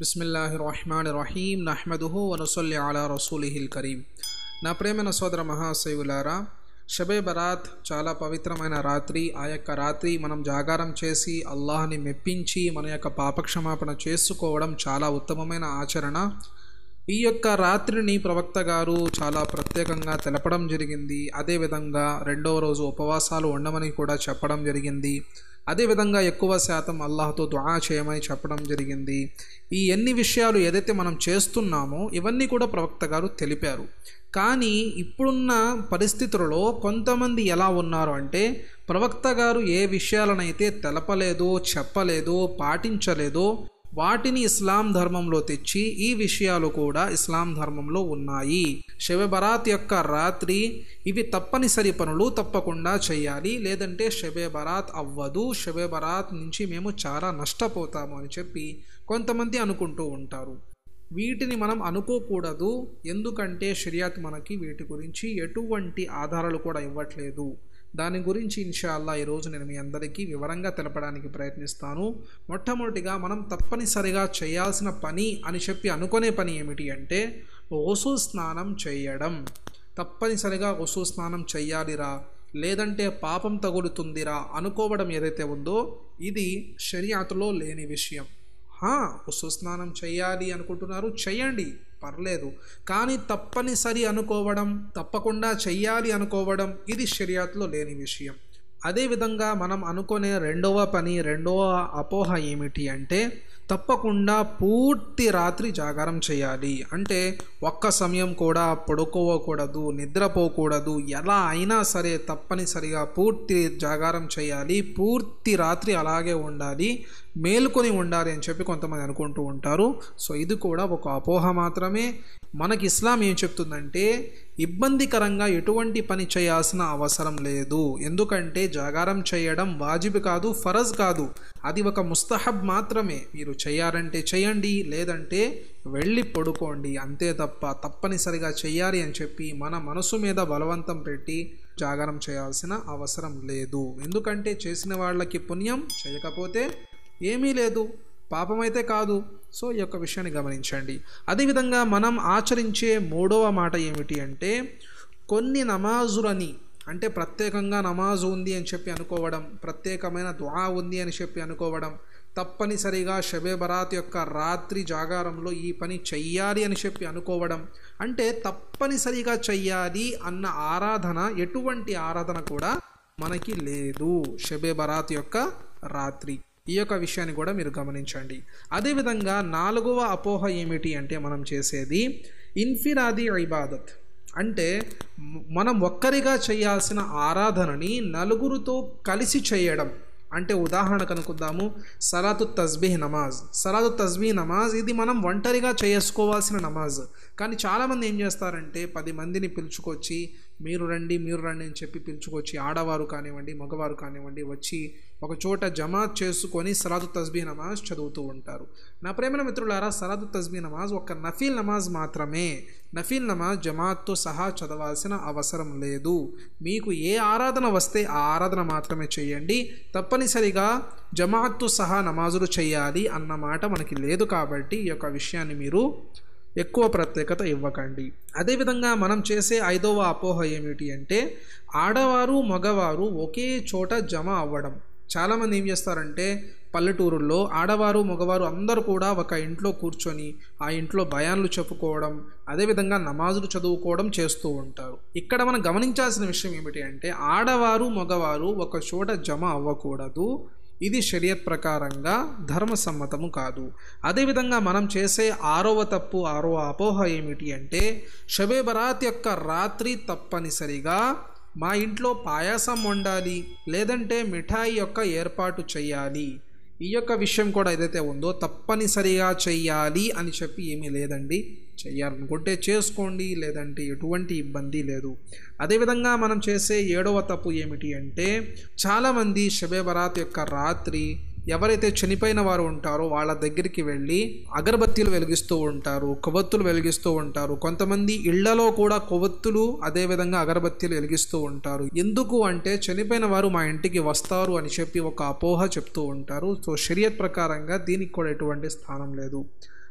బిస్మిల్లాహి రహమాన్ రహీం నహ్మదుహు వనుసల్లి అలా రసూలిహిల్ కరీం నా ప్రేమైన సోదర మహాశైవులారా షబే బరాత్ చాలా పవిత్రమైన రాత్రి ఆ యొక్క రాత్రి మనం జాగారం చేసి అల్లాహ్ని మెప్పించి మన యొక్క పాపక్షమాపణ చేసుకోవడం చాలా ఉత్తమమైన ఆచరణ ఈ యొక్క రాత్రిని ప్రవక్త గారు చాలా ప్రత్యేకంగా తెలపడం జరిగింది అదేవిధంగా రెండవ రోజు ఉపవాసాలు ఉండమని కూడా చెప్పడం జరిగింది అదేవిధంగా ఎక్కువ శాతం అల్లాహతో దుఆ చేయమని చెప్పడం జరిగింది ఈ ఎన్ని విషయాలు ఏదైతే మనం చేస్తున్నామో ఇవన్నీ కూడా ప్రవక్త గారు తెలిపారు కానీ ఇప్పుడున్న పరిస్థితులలో కొంతమంది ఎలా ఉన్నారు అంటే ప్రవక్త గారు ఏ విషయాలనైతే తెలపలేదో చెప్పలేదో పాటించలేదో వాటిని ఇస్లాం ధర్మంలో తెచ్చి ఈ విషయాలు కూడా ఇస్లాం ధర్మంలో ఉన్నాయి షెబె బరాత్ యొక్క రాత్రి ఇవి తప్పనిసరి పనులు తప్పకుండా చేయాలి లేదంటే షెబే బరాత్ అవ్వదు షెబే బరాత్ నుంచి మేము చాలా నష్టపోతాము అని చెప్పి కొంతమంది అనుకుంటూ ఉంటారు వీటిని మనం అనుకోకూడదు ఎందుకంటే షరియాత్ మనకి వీటి గురించి ఎటువంటి ఆధారాలు కూడా ఇవ్వట్లేదు దాని గురించి ఇన్షాల్లా ఈరోజు నేను మీ అందరికీ వివరంగా తెలపడానికి ప్రయత్నిస్తాను మొట్టమొదటిగా మనం తప్పనిసరిగా చేయాల్సిన పని అని చెప్పి అనుకునే పని ఏమిటి అంటే ఓసు స్నానం చేయడం తప్పనిసరిగా ఓసు స్నానం చెయ్యాలిరా లేదంటే పాపం తగులుతుందిరా అనుకోవడం ఏదైతే ఉందో ఇది షరియాతులో లేని విషయం ఉసు స్నానం చేయాలి అనుకుంటున్నారు చేయండి పర్లేదు కానీ తప్పనిసరి అనుకోవడం తప్పకుండా చెయ్యాలి అనుకోవడం ఇది షరియాత్లో లేని విషయం అదేవిధంగా మనం అనుకునే రెండవ పని రెండవ అపోహ ఏమిటి అంటే తప్పకుండా పూర్తి రాత్రి జాగారం చేయాలి అంటే ఒక్క సమయం కూడా పడుకోకూడదు నిద్రపోకూడదు ఎలా అయినా సరే తప్పనిసరిగా పూర్తి జాగారం చేయాలి పూర్తి రాత్రి అలాగే ఉండాలి మేలుకొని ఉండాలి అని చెప్పి కొంతమంది అనుకుంటూ ఉంటారు సో ఇది కూడా ఒక అపోహ మాత్రమే మనకి ఇస్లాం ఏం చెప్తుందంటే ఇబ్బందికరంగా ఎటువంటి పని చేయాల్సిన అవసరం లేదు ఎందుకంటే జాగారం చేయడం వాజిబ్ కాదు ఫరజ్ కాదు అది ఒక ముస్తహబ్ మాత్రమే మీరు చేయాలంటే చేయండి లేదంటే వెళ్ళి పడుకోండి అంతే తప్ప తప్పనిసరిగా చెయ్యాలి అని చెప్పి మన మనసు మీద బలవంతం పెట్టి జాగారం చేయాల్సిన అవసరం లేదు ఎందుకంటే చేసిన వాళ్ళకి పుణ్యం చేయకపోతే ఏమీ లేదు పాపమైతే కాదు సో ఈ యొక్క విషయాన్ని గమనించండి అదేవిధంగా మనం ఆచరించే మూడవ మాట ఏమిటి అంటే కొన్ని నమాజులని అంటే ప్రత్యేకంగా నమాజు ఉంది అని చెప్పి అనుకోవడం ప్రత్యేకమైన దుఆ ఉంది అని చెప్పి అనుకోవడం తప్పనిసరిగా షబే బరాత్ యొక్క రాత్రి జాగారంలో ఈ పని చెయ్యాలి అని చెప్పి అనుకోవడం అంటే తప్పనిసరిగా చెయ్యాలి అన్న ఆరాధన ఎటువంటి ఆరాధన కూడా మనకి లేదు షబే బరాత్ యొక్క రాత్రి ఈ యొక్క విషయాన్ని కూడా మీరు గమనించండి అదేవిధంగా నాలుగవ అపోహ ఏమిటి అంటే మనం చేసేది ఇన్ఫిరాది ఇబాదత్ అంటే మనం ఒక్కరిగా చేయాల్సిన ఆరాధనని నలుగురితో కలిసి చేయడం అంటే ఉదాహరణకు అనుకుందాము సలాతు తస్బీహ్ నమాజ్ సలాతు తస్బీహ్ నమాజ్ ఇది మనం ఒంటరిగా చేసుకోవాల్సిన నమాజ్ కానీ చాలామంది ఏం చేస్తారంటే పది మందిని పిలుచుకొచ్చి మీరు రండి మీరు రండి అని చెప్పి పిలుచుకొచ్చి ఆడవారు కానివ్వండి మగవారు కానివ్వండి వచ్చి ఒక చోట జమాత్ చేసుకొని సలాతు తస్బీ నమాజ్ చదువుతూ ఉంటారు నా ప్రేమ మిత్రులారా సలాతు తస్బీ నమాజ్ ఒక నఫీల్ నమాజ్ మాత్రమే నఫీల్ నమాజ్ జమాత్తో సహా చదవాల్సిన అవసరం లేదు మీకు ఏ ఆరాధన వస్తే ఆ ఆరాధన మాత్రమే చేయండి తప్పనిసరిగా జమాత్తో సహా నమాజులు చేయాలి అన్న మాట మనకి లేదు కాబట్టి ఈ యొక్క విషయాన్ని మీరు ఎక్కువ ప్రత్యేకత ఇవ్వకండి అదేవిధంగా మనం చేసే ఐదవ అపోహ ఏమిటి అంటే ఆడవారు మగవారు ఒకే చోట జమ అవ్వడం చాలామంది ఏం చేస్తారంటే పల్లెటూరుల్లో ఆడవారు మగవారు అందరూ కూడా ఒక ఇంట్లో కూర్చొని ఆ ఇంట్లో భయాన్లు చెప్పుకోవడం అదేవిధంగా నమాజులు చదువుకోవడం చేస్తూ ఉంటారు ఇక్కడ మనం గమనించాల్సిన విషయం ఏమిటి అంటే ఆడవారు మగవారు ఒక చోట జమ అవ్వకూడదు ఇది షరియత్ ప్రకారంగా ధర్మసమ్మతము కాదు అదేవిధంగా మనం చేసే ఆరవ తప్పు ఆరవ అపోహ ఏమిటి అంటే షబే బరాత్ యొక్క రాత్రి తప్పనిసరిగా మా ఇంట్లో పాయాసం వండాలి లేదంటే మిఠాయి యొక్క ఏర్పాటు చేయాలి ఈ యొక్క విషయం కూడా ఏదైతే ఉందో తప్పనిసరిగా చెయ్యాలి అని చెప్పి ఏమీ లేదండి చెయ్యాలనుకుంటే చేసుకోండి లేదంటే ఎటువంటి ఇబ్బంది లేదు అదేవిధంగా మనం చేసే ఏడవ తప్పు ఏమిటి అంటే చాలామంది షబే బరాత్ యొక్క రాత్రి ఎవరైతే చనిపోయిన వారు ఉంటారో వాళ్ళ దగ్గరికి వెళ్ళి అగరబత్తీలు వెలిగిస్తూ ఉంటారు కొవ్వొత్తులు వెలిగిస్తూ ఉంటారు కొంతమంది ఇళ్లలో కూడా కొవ్వొత్తులు అదేవిధంగా అగరబత్తీలు వెలిగిస్తూ ఉంటారు ఎందుకు అంటే చనిపోయిన వారు మా ఇంటికి వస్తారు అని చెప్పి ఒక అపోహ చెప్తూ ఉంటారు సో షరియత్ ప్రకారంగా దీనికి కూడా ఎటువంటి స్థానం లేదు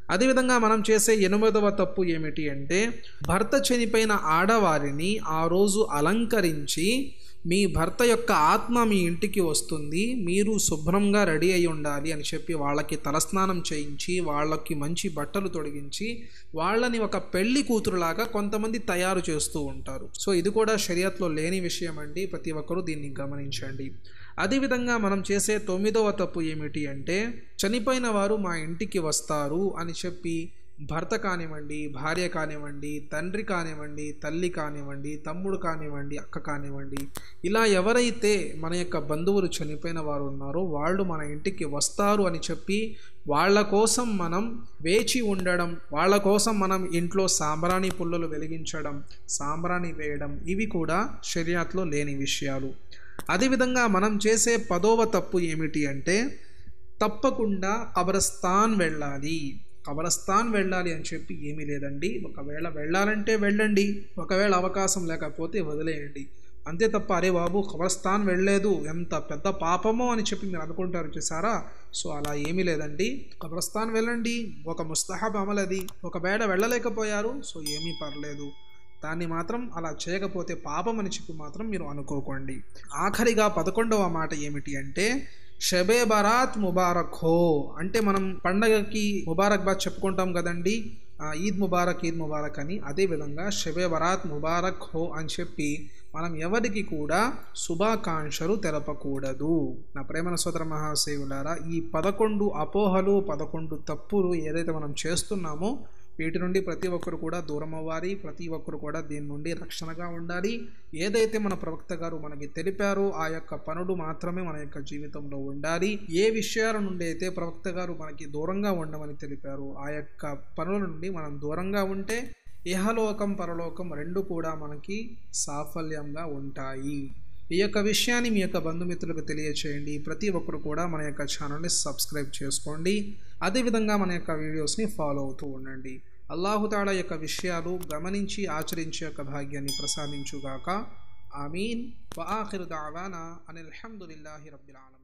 అదేవిధంగా మనం చేసే ఎనిమిదవ తప్పు ఏమిటి అంటే భర్త చనిపోయిన ఆడవారిని ఆ రోజు అలంకరించి మీ భర్త యొక్క ఆత్మ మీ ఇంటికి వస్తుంది మీరు శుభ్రంగా రెడీ అయి ఉండాలి అని చెప్పి వాళ్ళకి తలస్నానం చేయించి వాళ్ళకి మంచి బట్టలు తొడిగించి వాళ్ళని ఒక పెళ్లి కూతురులాగా కొంతమంది తయారు చేస్తూ ఉంటారు సో ఇది కూడా షరియత్లో లేని విషయం అండి ప్రతి ఒక్కరూ దీన్ని గమనించండి అదేవిధంగా మనం చేసే తొమ్మిదవ తప్పు ఏమిటి అంటే చనిపోయిన వారు మా ఇంటికి వస్తారు అని చెప్పి భర్త కానివ్వండి భార్య కానివ్వండి తండ్రి కానివ్వండి తల్లి కానివ్వండి తమ్ముడు కానివ్వండి అక్క కానివ్వండి ఇలా ఎవరైతే మన యొక్క బంధువులు చనిపోయిన వారు ఉన్నారో వాళ్ళు మన ఇంటికి వస్తారు అని చెప్పి వాళ్ళ కోసం మనం వేచి ఉండడం వాళ్ళ కోసం మనం ఇంట్లో సాంబ్రాణి పుల్లలు వెలిగించడం సాంబ్రాణి వేయడం ఇవి కూడా షరియాత్లో లేని విషయాలు అదేవిధంగా మనం చేసే పదోవ తప్పు ఏమిటి అంటే తప్పకుండా కబరస్థాన్ వెళ్ళాలి కబరస్థాన్ వెళ్ళాలి అని చెప్పి ఏమీ లేదండి ఒకవేళ వెళ్ళాలంటే వెళ్ళండి ఒకవేళ అవకాశం లేకపోతే వదిలేయండి అంతే తప్ప అరే బాబు కబరస్థాన్ వెళ్ళలేదు ఎంత పెద్ద పాపమో అని చెప్పి మీరు అనుకుంటారు చూసారా సో అలా ఏమీ లేదండి కబరస్థాన్ వెళ్ళండి ఒక ముస్తహబ్ అమల్ అది ఒకవేళ వెళ్ళలేకపోయారు సో ఏమీ పర్లేదు దాన్ని మాత్రం అలా చేయకపోతే పాపం అని చెప్పి మాత్రం మీరు అనుకోకండి ఆఖరిగా పదకొండవ మాట ఏమిటి అంటే షబే బరాత్ ముబారక్ హో అంటే మనం పండగకి ముబారక్ బాద్ చెప్పుకుంటాం కదండి ఈద్ ముబారక్ ఈద్ ముబారక్ అని అదేవిధంగా షబే బరాత్ ముబారక్ హో అని చెప్పి మనం ఎవరికి కూడా శుభాకాంక్షలు తెలపకూడదు నా ప్రేమన సోదర మహాశివులారా ఈ పదకొండు అపోహలు పదకొండు తప్పులు ఏదైతే మనం చేస్తున్నామో వీటి నుండి ప్రతి ఒక్కరు కూడా దూరం అవ్వాలి ప్రతి ఒక్కరు కూడా దీని నుండి రక్షణగా ఉండాలి ఏదైతే మన ప్రవక్త గారు మనకి తెలిపారో ఆ యొక్క పనులు మాత్రమే మన యొక్క జీవితంలో ఉండాలి ఏ విషయాల నుండి అయితే ప్రవక్త గారు మనకి దూరంగా ఉండమని తెలిపారు ఆ యొక్క పనుల నుండి మనం దూరంగా ఉంటే ఇహలోకం పరలోకం రెండు కూడా మనకి సాఫల్యంగా ఉంటాయి ఈ యొక్క విషయాన్ని మీ యొక్క బంధుమిత్రులకు తెలియచేయండి ప్రతి ఒక్కరు కూడా మన యొక్క ఛానల్ని సబ్స్క్రైబ్ చేసుకోండి అదేవిధంగా మన యొక్క వీడియోస్ని ఫాలో అవుతూ ఉండండి అల్లాహుతాళ యొక్క విషయాలు గమనించి ఆచరించే యొక్క భాగ్యాన్ని ప్రసాదించుగాక ఆమీన్ వఆఖిరు దావానా అనిల్ హమ్దులిల్లాహి రబ్బిల్ ఆలమీన్